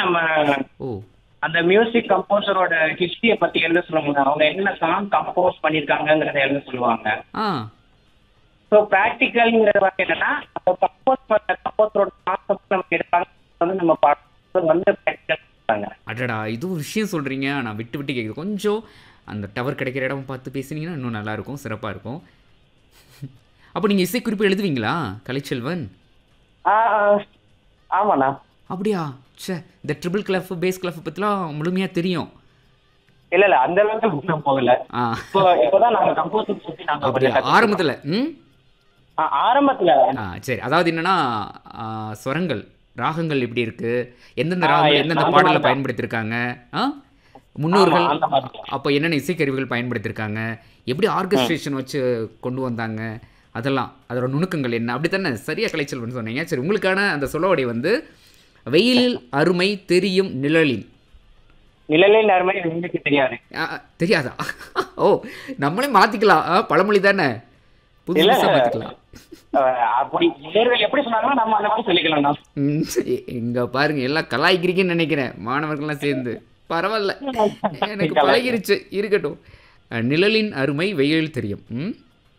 நம்ம ஓ அந்த மியூசிக் கம்போசரோட ஹிஸ்டரியை பத்தி எழுத சொல்லுவாங்க அவங்க என்ன சாங் கம்போஸ் பண்ணிருக்காங்கங்கறத எழுத சொல்லுவாங்க ஆ ஸோ ப்ராக்டிக்கல்ங்கிறது வந்து என்னன்னா அந்த கம்போஸ் பண்ண கம்போசரோட கான்செப்ட் நம்ம எடுப்பாங்க வந்து நம்ம பாடம் வந்து ப்ராக்டிக்கல் பண்ணுவாங்க அடடா இது ஒரு விஷயம் சொல்கிறீங்க நான் விட்டு விட்டு கேட்குது கொஞ்சம் அந்த டவர் கிடைக்கிற இடம் பார்த்து பேசுனீங்கன்னா இன்னும் நல்லாயிருக்கும் சிறப்பாக இருக்கும் அப்போ நீங்கள் இசைக்குறிப்பு எழுதுவீங்களா கலைச்செல்வன் ஆ, ஆமாண்ணா அப்படியா ச்சே இந்த ட்ரிபிள் கிளஃப் பேஸ் கிளஃப் பற்றிலாம் முழுமையாக தெரியும் இல்ல இல்ல அந்த அளவுக்கு இன்னும் போகல ஆ இப்போ இப்போதான் நாங்க கம்போசிங் பத்தி நாங்க அப்படியா கொஞ்சம் கத்துக்கிட்டோம். ஆரம்பத்தில் ம் ஆ, ஆரம்பத்துல ஆ சரி அதாவது என்னன்னா ஆ, ஸ்வரங்கள் ராகங்கள் எப்படி இருக்கு எந்தெந்த ஆ, ராகங்கள் yes, எந்தெந்த அந்த பாடலில் மாதிரி தான். பயன்படுத்தியிருக்காங்க ஆ முன்னோர்கள் ஆமா, அந்த மாதிரி தான். அப்போ என்னென்ன இசைக்கருவிகள் பயன்படுத்தியிருக்காங்க எப்படி ஆர்கஸ்ட்ரேஷன் வச்சு கொண்டு வந்தாங்க அதெல்லாம் அதோட நுணுக்கங்கள் என்ன அப்படி தானே சரியா கலைச்சல்வன் சொன்னீங்க சரி உங்களுக்கான அந்த சொல்லவடை வந்து வெயிலில் அருமை தெரியும் நிழலில் நிழலில் நேர்மை உங்களுக்கு தெரியாது ஆ, தெரியாதா ஓ நம்மளே மாற்றிக்கலாம் பழமொழி தானே புதுசு இல்ல. புதுசாக மாற்றிக்கலாம் அஹ், அப்படி நேர்கள் எப்படி சொன்னாங்களோ நம்ம அந்த மாதிரி சொல்லிக்கலாம் நான் ம், சரி. இங்க பாருங்க எல்லாம் கலாய்க்கிறீங்கன்னு நினைக்கிறேன் மாணவர்கள்லாம் சேர்ந்து பரவாயில்ல எனக்கு பழகிருச்சு இருக்கட்டும் அஹ், நிழலின் அருமை வெயில் தெரியும் ம்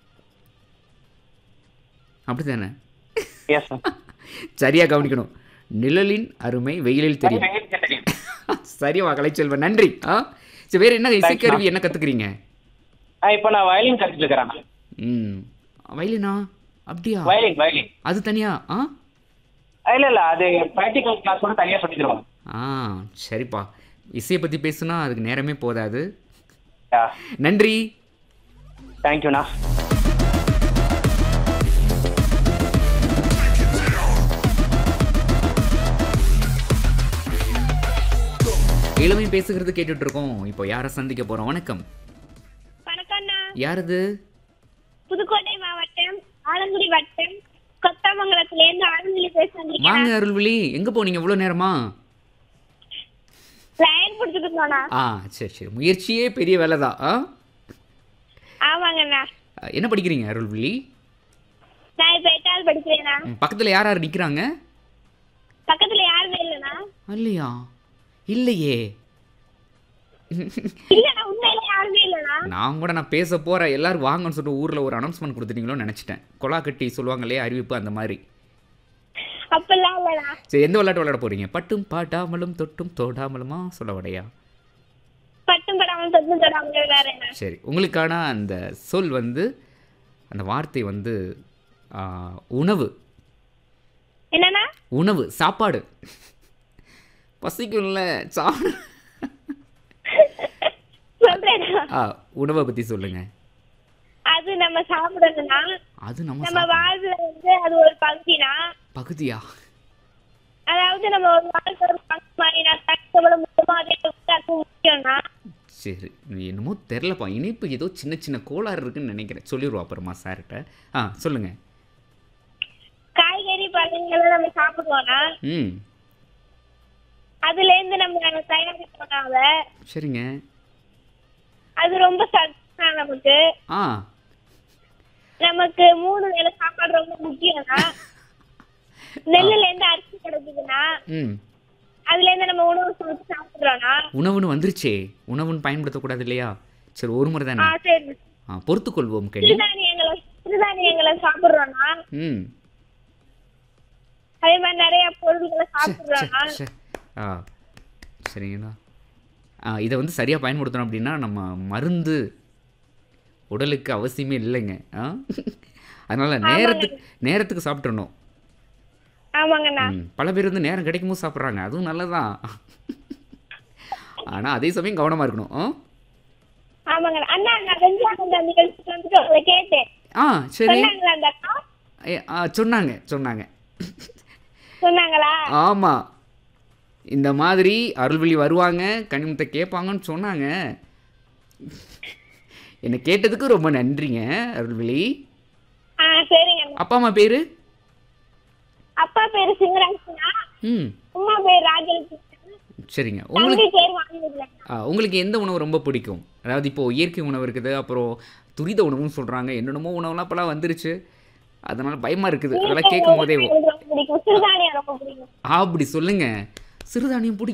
அப்படிதானே எஸ் சரியா கவனிக்கணும் நிழலின் அருமை வெயிலில் தெரியும் தெரியும் சரியா கலைச்செல்வன் நன்றி ஆ சரி வேற என்ன இசைக்கருவி என்ன கத்துக்கிறீங்க ஆ, இப்போ நான் வயலின் கத்துட்டு இருக்கிறேன் ம் வயலினா அப்படியா வயலின் வயலின் அது தனியா ஆ இல்ல இல்ல அது ப்ராக்டிகல் கிளாஸ் கூட தனியா சொல்லி தருவாங்க ஆ சரிப்பா இசையை பற்றி பேசுனா அதுக்கு நேரமே போதாது யா நன்றி தேங்க்யூண்ணா இளமை பேசுகிறது கேட்டுட்டு இருக்கோம் இப்போ யாரை சந்திக்க போறோம் வணக்கம் வணக்கம்ண்ணா யாரது புதுக்கோட்டை மாவட்டம் ஆலங்குடி வட்டம் கொத்தமங்கலத்துல இருந்து ஆலங்குடி பேச வந்திருக்கேன் வாங்க அருள்விழி எங்க போனீங்க இவ்வளோ நேரமா லைன் பிடிச்சிட்டு இருந்தோண்ணா ஆ சரி சரி முயற்சியே பெரிய வேலை தான் ஆ ஆமாங்கண்ணா என்ன படிக்கிறீங்க அருள்விழி நான் இப்ப எட்டாவது படிக்கிறேண்ணா ம், பக்கத்துல யார் யார் நிற்கிறாங்க பக்கத்துல யாருமே இல்லைண்ணா இல்லையா இல்லையே இல்லண்ணா உண்மையில யாருமே இல்லைண்ணா நான் கூட நான் பேச போறேன் எல்லாரும் வாங்கன்னு சொல்லிட்டு ஊர்ல ஒரு அனௌன்ஸ்மெண்ட் கொடுத்துட்டீங்களோன்னு நினைச்சிட்டேன் கொலா கட்டி சொல்லுவாங்க இல்லையா அறிவிப்பு அந்த மாதிரி அப்பெல்லாம் இல்லைண்ணா சரி எந்த விளையாட்டு விளையாட போறீங்க பட்டும் பாட்டாமலும் தொட்டும் தோடாமலுமா சொல்ல வடையா பட்டும் படாமல் தொட்டும் தொடாமல் வேறண்ணா சரி உங்களுக்கான அந்த சொல் வந்து அந்த வார்த்தை வந்து ஆ, உணவு என்னண்ணா உணவு சாப்பாடு பசிக்கும்ல சாப்பிட சொல்றேண்ணா ஆ உணவை பற்றி சொல்லுங்க அது நம்ம சாப்பிடணும்னா அது நம்ம நம்ம சாப்பிட- வாழ்வுல வந்து அது ஒரு பகுதினா பகுதியா அதாவது நம்ம ஒரு வாழ்க்கை ஒரு பங்கு மாதிரி நான் கஷ்டப்பட முடியுமோ அதே அது முக்கியம்னா சரி என்னமோ தெரிலப்பா இனிப்பு ஏதோ சின்ன சின்ன கோளாறு இருக்குன்னு நினைக்கிறேன் சொல்லிடுவோம் அப்புறமா சார்கிட்ட ஆ சொல்லுங்க காய்கறி பழங்களை நம்ம சாப்பிடுவோம்னா ம் அதுல இருந்து நம்ம தயாரிப்போம் அதை சரிங்க அது ரொம்ப சத்தா நமக்கு ஆ நமக்கு மூணு வேளை சாப்பாடு ரொம்ப முக்கியம்னா நெல்லுல இருந்து அரிசி கிடைக்குதுன்னா ம் அதுல இருந்து நம்ம உணவு சமைச்சு சாப்பிடுறோம்னா உணவுன்னு வந்துருச்சே உணவுன்னு பயன்படுத்தக்கூடாது இல்லையா சரி ஒரு முறை ஆ தானே சரி ஆ பொறுத்துக்கொள்வோம் கனி சிறுதானியங்களை சிறுதானியங்களை சாப்பிடுறோம்னா ம் அதே மாதிரி நிறைய பொருள்களை ச்சே, சாப்பிடுறோம்னா ச்சே, ச்சே. ஆ சரிங்களா ஆ இதை வந்து சரியாக பயன்படுத்தணும் அப்படின்னா நம்ம மருந்து உடலுக்கு அவசியமே இல்லைங்க ஆ அதனால் நேரத்துக்கு நேரத்துக்கு சாப்பிட்றணும் ஆமாங்கண்ணா ம், பல பேர் வந்து நேரம் கிடைக்கும் போது சாப்பிட்றாங்க அதுவும் நல்லதான் ஆனால் அதே சமயம் கவனமாக இருக்கணும் ஆ? ஆமாங்கண்ணா அண்ணா நான் வெஞ்சாங்க அந்த நிகழ்ச்சிக்கு வந்துட்டு உங்களை கேட்டேன் ஆ சரி சொன்னாங்களா அந்த அக்கா ஏ, ஆ சொன்னாங்க சொன்னாங்க சொன்னாங்களா ஆமாம் இந்த மாதிரி அருள்வழி வருவாங்க கனிமுத்தை கேட்பாங்கன்னு சொன்னாங்க என்னை கேட்டதுக்கு ரொம்ப நன்றிங்க அருள்வழி ஆ சரிங்க அப்பா அம்மா பேர் அப்பா பேரு சிங்கராஜ்னா ம் அம்மா பேர் ராஜலட்சுமி சரிங்க உங்களுக்கு தம்பி பேர் வாங்கிடல ஆ, உங்களுக்கு எந்த உணவு ரொம்ப பிடிக்கும் அதாவது இப்போது இயற்கை உணவு இருக்குது அப்புறம் துரித உணவுன்னு சொல்கிறாங்க என்னென்னமோ உணவுலாம் இப்போலாம் வந்துருச்சு அதனால் பயமாக இருக்குது அதெல்லாம் கேட்கும் போதே எனக்கு ரொம்ப பிடிக்கும் சிறுதானியம் ரொம்ப பிடிக்கும் அப்படி சொல்லுங்க சிறுதானியம் பிடிக்கும்